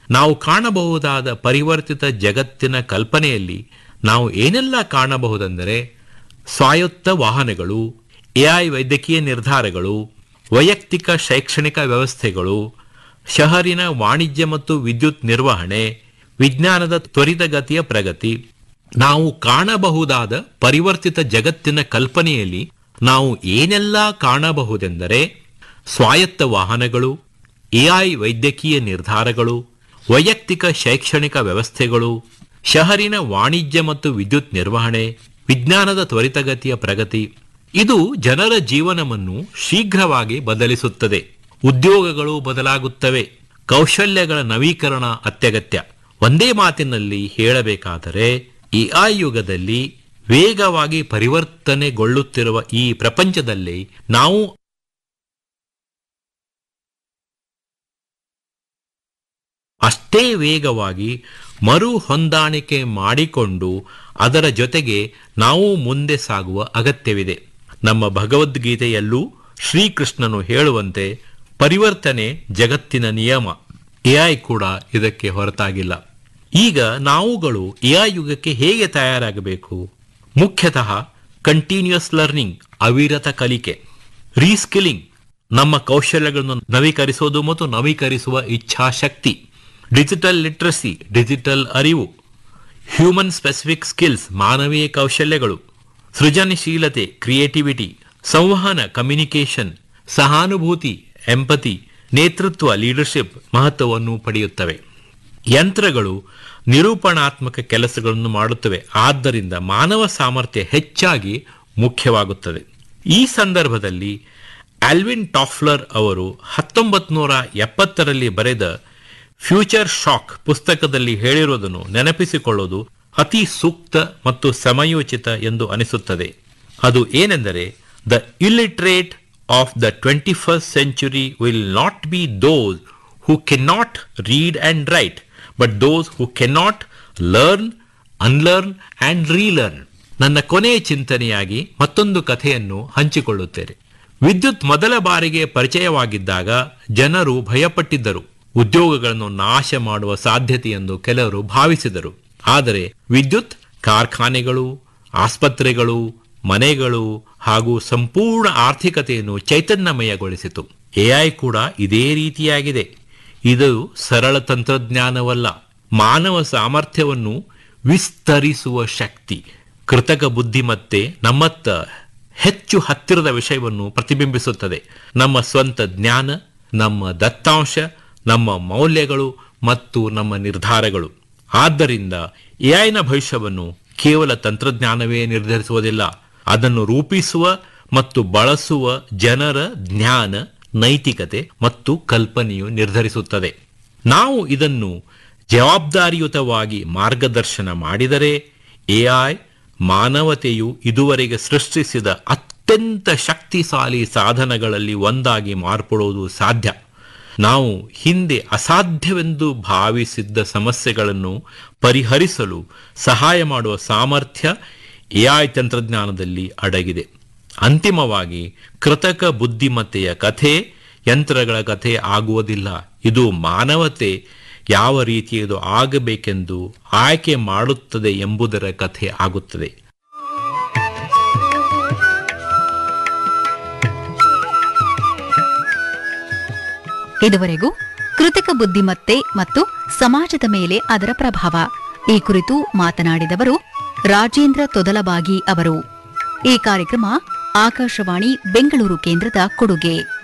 ನಾವು ಕಾಣಬಹುದಾದ ಪರಿವರ್ತಿತ ಜಗತ್ತಿನ ಕಲ್ಪನೆಯಲ್ಲಿ ನಾವು ಏನೆಲ್ಲ ಕಾಣಬಹುದೆಂದರೆ ಸ್ವಾಯತ್ತ ವಾಹನಗಳು ಎಐ ವೈದ್ಯಕೀಯ ನಿರ್ಧಾರಗಳು ವೈಯಕ್ತಿಕ ಶೈಕ್ಷಣಿಕ ವ್ಯವಸ್ಥೆಗಳು ಶಹರಿನ ವಾಣಿಜ್ಯ ಮತ್ತು ವಿದ್ಯುತ್ ನಿರ್ವಹಣೆ ವಿಜ್ಞಾನದ ತ್ವರಿತಗತಿಯ ಪ್ರಗತಿ ನಾವು ಕಾಣಬಹುದಾದ ಪರಿವರ್ತಿತ ಜಗತ್ತಿನ ಕಲ್ಪನೆಯಲ್ಲಿ ನಾವು ಏನೆಲ್ಲ ಕಾಣಬಹುದೆಂದರೆ ಸ್ವಾಯತ್ತ ವಾಹನಗಳು ಎಐ ವೈದ್ಯಕೀಯ ನಿರ್ಧಾರಗಳು ವೈಯಕ್ತಿಕ ಶೈಕ್ಷಣಿಕ ವ್ಯವಸ್ಥೆಗಳು ಶಹರಿನ ವಾಣಿಜ್ಯ ಮತ್ತು ವಿದ್ಯುತ್ ನಿರ್ವಹಣೆ ವಿಜ್ಞಾನದ ತ್ವರಿತಗತಿಯ ಪ್ರಗತಿ ಇದು ಜನರ ಜೀವನವನ್ನು ಶೀಘ್ರವಾಗಿ ಬದಲಿಸುತ್ತದೆ ಉದ್ಯೋಗಗಳು ಬದಲಾಗುತ್ತವೆ ಕೌಶಲ್ಯಗಳ ನವೀಕರಣ ಅತ್ಯಗತ್ಯ ಒಂದೇ ಮಾತಿನಲ್ಲಿ ಹೇಳಬೇಕಾದರೆ ಎಐ ಯುಗದಲ್ಲಿ ವೇಗವಾಗಿ ಪರಿವರ್ತನೆಗೊಳ್ಳುತ್ತಿರುವ ಈ ಪ್ರಪಂಚದಲ್ಲಿ ನಾವು ಅಷ್ಟೇ ವೇಗವಾಗಿ ಮರು ಹೊಂದಾಣಿಕೆ ಮಾಡಿಕೊಂಡು ಅದರ ಜೊತೆಗೆ ನಾವು ಮುಂದೆ ಸಾಗುವ ಅಗತ್ಯವಿದೆ ನಮ್ಮ ಭಗವದ್ಗೀತೆಯಲ್ಲೂ ಶ್ರೀಕೃಷ್ಣನು ಹೇಳುವಂತೆ ಪರಿವರ್ತನೆ ಜಗತ್ತಿನ ನಿಯಮ ಎಐ ಕೂಡ ಇದಕ್ಕೆ ಹೊರತಾಗಿಲ್ಲ ಈಗ ನಾವುಗಳು ಎಐ ಯುಗಕ್ಕೆ ಹೇಗೆ ತಯಾರಾಗಬೇಕು ಮುಖ್ಯತಃ ಕಂಟಿನ್ಯೂಸ್ ಲರ್ನಿಂಗ್ ಅವಿರತ ಕಲಿಕೆ ರೀಸ್ಕಿಲಿಂಗ್ ನಮ್ಮ ಕೌಶಲ್ಯಗಳನ್ನು ನವೀಕರಿಸೋದು ಮತ್ತು ನವೀಕರಿಸುವ ಇಚ್ಛಾಶಕ್ತಿ ಡಿಜಿಟಲ್ ಲಿಟ್ರಸಿ ಡಿಜಿಟಲ್ ಅರಿವು ಹ್ಯೂಮನ್ ಸ್ಪೆಸಿಫಿಕ್ ಸ್ಕಿಲ್ಸ್ ಮಾನವೀಯ ಕೌಶಲ್ಯಗಳು ಸೃಜನಶೀಲತೆ ಕ್ರಿಯೇಟಿವಿಟಿ ಸಂವಹನ ಕಮ್ಯುನಿಕೇಷನ್ ಸಹಾನುಭೂತಿ ಎಂಪತಿ ನೇತೃತ್ವ ಲೀಡರ್ಶಿಪ್ ಮಹತ್ವವನ್ನು ಪಡೆಯುತ್ತವೆ ಯಂತ್ರಗಳು ನಿರೂಪಣಾತ್ಮಕ ಕೆಲಸಗಳನ್ನು ಮಾಡುತ್ತವೆ ಆದ್ದರಿಂದ ಮಾನವ ಸಾಮರ್ಥ್ಯ ಹೆಚ್ಚಾಗಿ ಮುಖ್ಯವಾಗುತ್ತದೆ ಈ ಸಂದರ್ಭದಲ್ಲಿ ಆಲ್ವಿನ್ ಟಾಫ್ಲರ್ ಅವರು ಹತ್ತೊಂಬತ್ತು ನೂರ ಎಪ್ಪತ್ತರಲ್ಲಿ ಬರೆದ ಫ್ಯೂಚರ್ ಶಾಕ್ ಪುಸ್ತಕದಲ್ಲಿ ಹೇಳಿರುವುದನ್ನು ನೆನಪಿಸಿಕೊಳ್ಳುವುದು ಅತಿ ಸೂಕ್ತ ಮತ್ತು ಸಮಯೋಚಿತ ಎಂದು ಅನಿಸುತ್ತದೆ ಅದು ಏನೆಂದರೆ the illiterate of the twenty first century will not be those who cannot read and write but those who cannot learn unlearn and relearn ನನ್ನ ಕೊನೆಯ ಚಿಂತನೆಯಾಗಿ ಮತ್ತೊಂದು ಕಥೆಯನ್ನು ಹಂಚಿಕೊಳ್ಳುತ್ತೇನೆ ವಿದ್ಯುತ್ ಮೊದಲ ಬಾರಿಗೆ ಪರಿಚಯವಾಗಿದ್ದಾಗ ಜನರು ಭಯಪಟ್ಟಿದ್ದರು ಉದ್ಯೋಗಗಳನ್ನು ನಾಶ ಮಾಡುವ ಸಾಧ್ಯತೆ ಎಂದು ಕೆಲವರು ಭಾವಿಸಿದರು ಆದರೆ ವಿದ್ಯುತ್ ಕಾರ್ಖಾನೆಗಳು ಆಸ್ಪತ್ರೆಗಳು ಮನೆಗಳು ಹಾಗೂ ಸಂಪೂರ್ಣ ಆರ್ಥಿಕತೆಯನ್ನು ಚೈತನ್ಯಮಯಗೊಳಿಸಿತು ಎಐ ಕೂಡ ಇದೇ ರೀತಿಯಾಗಿದೆ ಇದು ಸರಳ ತಂತ್ರಜ್ಞಾನವಲ್ಲ ಮಾನವ ಸಾಮರ್ಥ್ಯವನ್ನು ವಿಸ್ತರಿಸುವ ಶಕ್ತಿ ಕೃತಕ ಬುದ್ಧಿಮತ್ತೆ ನಮ್ಮತ್ತ ಹೆಚ್ಚು ಹತ್ತಿರದ ವಿಷಯವನ್ನು ಪ್ರತಿಬಿಂಬಿಸುತ್ತದೆ ನಮ್ಮ ಸ್ವಂತ ಜ್ಞಾನ ನಮ್ಮ ದತ್ತಾಂಶ ನಮ್ಮ ಮೌಲ್ಯಗಳು ಮತ್ತು ನಮ್ಮ ನಿರ್ಧಾರಗಳು ಆದ್ದರಿಂದ ಎಐನ ಭವಿಷ್ಯವನ್ನು ಕೇವಲ ತಂತ್ರಜ್ಞಾನವೇ ನಿರ್ಧರಿಸುವುದಿಲ್ಲ ಅದನ್ನು ರೂಪಿಸುವ ಮತ್ತು ಬಳಸುವ ಜನರ ಜ್ಞಾನ ನೈತಿಕತೆ ಮತ್ತು ಕಲ್ಪನೆಯು ನಿರ್ಧರಿಸುತ್ತದೆ ನಾವು ಇದನ್ನು ಜವಾಬ್ದಾರಿಯುತವಾಗಿ ಮಾರ್ಗದರ್ಶನ ಮಾಡಿದರೆ ಎಐ ಮಾನವತೆಯು ಇದುವರೆಗೆ ಸೃಷ್ಟಿಸಿದ ಅತ್ಯಂತ ಶಕ್ತಿಶಾಲಿ ಸಾಧನಗಳಲ್ಲಿ ಒಂದಾಗಿ ಮಾರ್ಪಡುವುದು ಸಾಧ್ಯ ನಾವು ಹಿಂದೆ ಅಸಾಧ್ಯವೆಂದು ಭಾವಿಸಿದ್ದ ಸಮಸ್ಯೆಗಳನ್ನು ಪರಿಹರಿಸಲು ಸಹಾಯ ಮಾಡುವ ಸಾಮರ್ಥ್ಯ ಎಐ ತಂತ್ರಜ್ಞಾನದಲ್ಲಿ ಅಡಗಿದೆ ಅಂತಿಮವಾಗಿ ಕೃತಕ ಬುದ್ಧಿಮತ್ತೆಯ ಕಥೆ ಯಂತ್ರಗಳ ಕಥೆ ಆಗುವುದಿಲ್ಲ ಇದು ಮಾನವತೆ ಯಾವ ರೀತಿಯದು ಆಗಬೇಕೆಂದು ಆಯ್ಕೆ ಮಾಡುತ್ತದೆ ಎಂಬುದರ ಕಥೆ ಆಗುತ್ತದೆ ಇದುವರೆಗೂ ಕೃತಕ ಬುದ್ಧಿಮತ್ತೆ ಮತ್ತು ಸಮಾಜದ ಮೇಲೆ ಅದರ ಪ್ರಭಾವ ಈ ಕುರಿತು ಮಾತನಾಡಿದವರು ರಾಜೇಂದ್ರ ತೊದಲಬಾಗಿ ಅವರು ಈ ಕಾರ್ಯಕ್ರಮ ಆಕಾಶವಾಣಿ ಬೆಂಗಳೂರು ಕೇಂದ್ರದ ಕೊಡುಗೆ